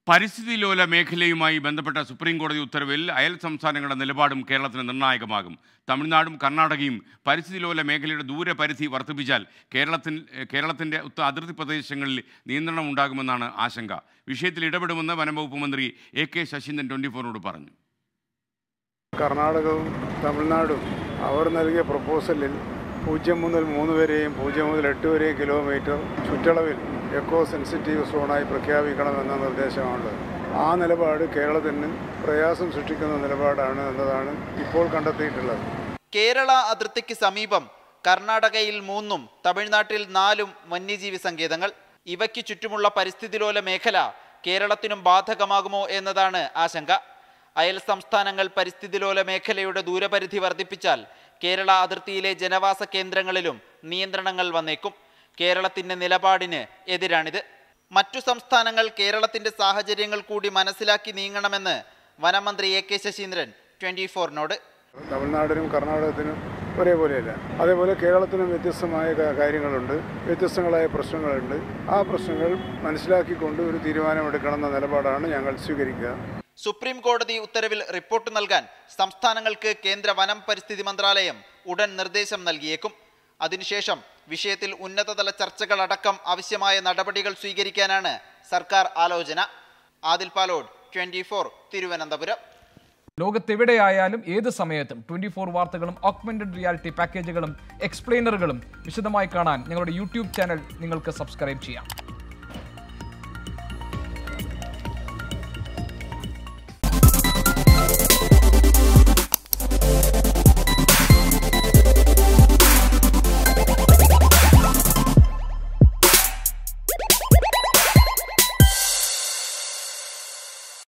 പരിസ്ഥിതി ലോല മേഖലയുമായി ബന്ധപ്പെട്ട സുപ്രീം കോടതി ഉത്തരവിൽ അയൽ സംസ്ഥാനങ്ങളുടെ നിലപാടും കേരളത്തിന് നിർണായകമാകും തമിഴ്നാടും കർണാടകയും പരിസ്ഥിതി ലോല മേഖലയുടെ ദൂരപരിധി വർദ്ധിപ്പിച്ചാൽ കേരളത്തിന് കേരളത്തിൻ്റെ ഉത്ത അതിർത്തി പ്രദേശങ്ങളിൽ നിയന്ത്രണം ഉണ്ടാകുമെന്നാണ് ആശങ്ക വിഷയത്തിൽ ഇടപെടുമെന്ന് വനംവകുപ്പ് മന്ത്രി എ കെ ശശീന്ദ്രൻ ട്വൻറ്റി ഫോറിനോട് പറഞ്ഞു കർണാടകവും തമിഴ്നാടും അവർ നൽകിയ പ്രപ്പോസലിൽ പൂജ്യം മുതൽ മൂന്ന് വരെയും പൂജ്യം മുതൽ എട്ട് വരെയും കിലോമീറ്റർ ചുറ്റളവിൽ എക്കോ സെൻസിറ്റീവ് സോണായി പ്രഖ്യാപിക്കണമെന്ന നിർദ്ദേശമാണ് ആ നിലപാട് കേരളത്തിന് പ്രയാസം സൃഷ്ടിക്കുന്ന നിലപാടാണ് എന്നതാണ് ഇപ്പോൾ കണ്ടെത്തിയിട്ടുള്ളത് കേരള അതിർത്തിക്ക് സമീപം കർണാടകയിൽ മൂന്നും തമിഴ്നാട്ടിൽ നാലും വന്യജീവി സങ്കേതങ്ങൾ ഇവയ്ക്ക് ചുറ്റുമുള്ള പരിസ്ഥിതിലോല മേഖല കേരളത്തിനും ബാധകമാകുമോ എന്നതാണ് ആശങ്ക അയൽ സംസ്ഥാനങ്ങൾ പരിസ്ഥിതിലോല മേഖലയുടെ ദൂരപരിധി വർദ്ധിപ്പിച്ചാൽ കേരള അതിർത്തിയിലെ ജനവാസ കേന്ദ്രങ്ങളിലും നിയന്ത്രണങ്ങൾ വന്നേക്കും കേരളത്തിന്റെ നിലപാടിന് എതിരാണിത് മറ്റു സംസ്ഥാനങ്ങൾ കേരളത്തിന്റെ സാഹചര്യങ്ങൾ കൂടി മനസ്സിലാക്കി നീങ്ങണമെന്ന് വനമന്ത്രി എ കെ ശശീന്ദ്രൻ ട്വന്റി ഫോറിനോട് തമിഴ്നാടിനും കർണാടകത്തിനും ഒരേപോലെയല്ല അതേപോലെ കേരളത്തിനും വ്യത്യസ്തമായ കാ- കാര്യങ്ങളുണ്ട് വ്യത്യസ്തങ്ങളായ പ്രശ്നങ്ങളുണ്ട് ആ പ്രശ്നങ്ങൾ മനസ്സിലാക്കിക്കൊണ്ട് ഒരു തീരുമാനമെടുക്കണമെന്ന നിലപാടാണ് ഞങ്ങൾ സ്വീകരിക്കുക സുപ്രീം കോടതി ഉത്തരവിൽ റിപ്പോർട്ട് നൽകാൻ സംസ്ഥാനങ്ങൾക്ക് കേന്ദ്ര വനം പരിസ്ഥിതി മന്ത്രാലയം ഉടൻ നിർദ്ദേശം നൽകിയേക്കും അതിനുശേഷം വിഷയത്തിൽ ഉന്നതതല ചർച്ചകളടക്കം ആവശ്യമായ നടപടികൾ സ്വീകരിക്കാനാണ് സർക്കാർ ആലോചന ആദിൽ പാലോഡ് ട്വന്റി തിരുവനന്തപുരം ലോകത്തെവിടെയായാലും ഏത് സമയത്തും ട്വന്റി ഫോർ വാർത്തകളും ഓഗ്മെന്റഡ് റിയാലിറ്റി പാക്കേജുകളും എക്സ്പ്ലെയിനറുകളും വിശദമായി കാണാൻ ഞങ്ങളുടെ യൂട്യൂബ് ചാനൽ നിങ്ങൾക്ക് സബ്സ്ക്രൈബ് ചെയ്യാം